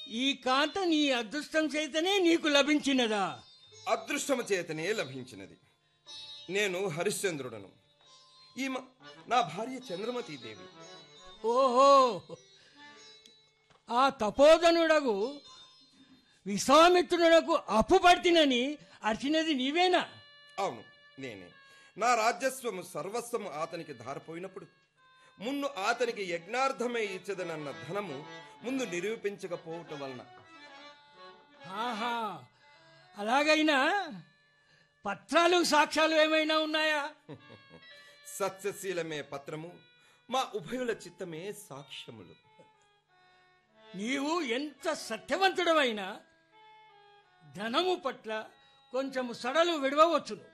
ఈ కాంత నీ అదృష్టం చేతనే నీకు లభించినదా అదృష్టము చేతనే లభించినది నేను హరిశ్చంద్రుడను ఈమె నా భార్య చంద్రమతి దేవి ఓహో ఆ తపోధనుడగు విశ్వామిత్రునకు అప్పు పడితినని అర్చినది నీవేనా అవును నేనే నా రాజ్యస్వము సర్వస్వము అతనికి ధారపోయినప్పుడు మున్ను అతనికి యజ్ఞార్థమే ఇచ్చదనన్న ధనము ముందు నిరూపించకపోవటం వలన ఆహా అలాగైనా పత్రాలు సాక్ష్యాలు ఏమైనా ఉన్నాయా సత్యశీలమే పత్రము మా ఉభయుల చిత్తమే సాక్ష్యములు నీవు ఎంత సత్యవంతుడవైనా ధనము పట్ల కొంచెము సడలు విడవచ్చును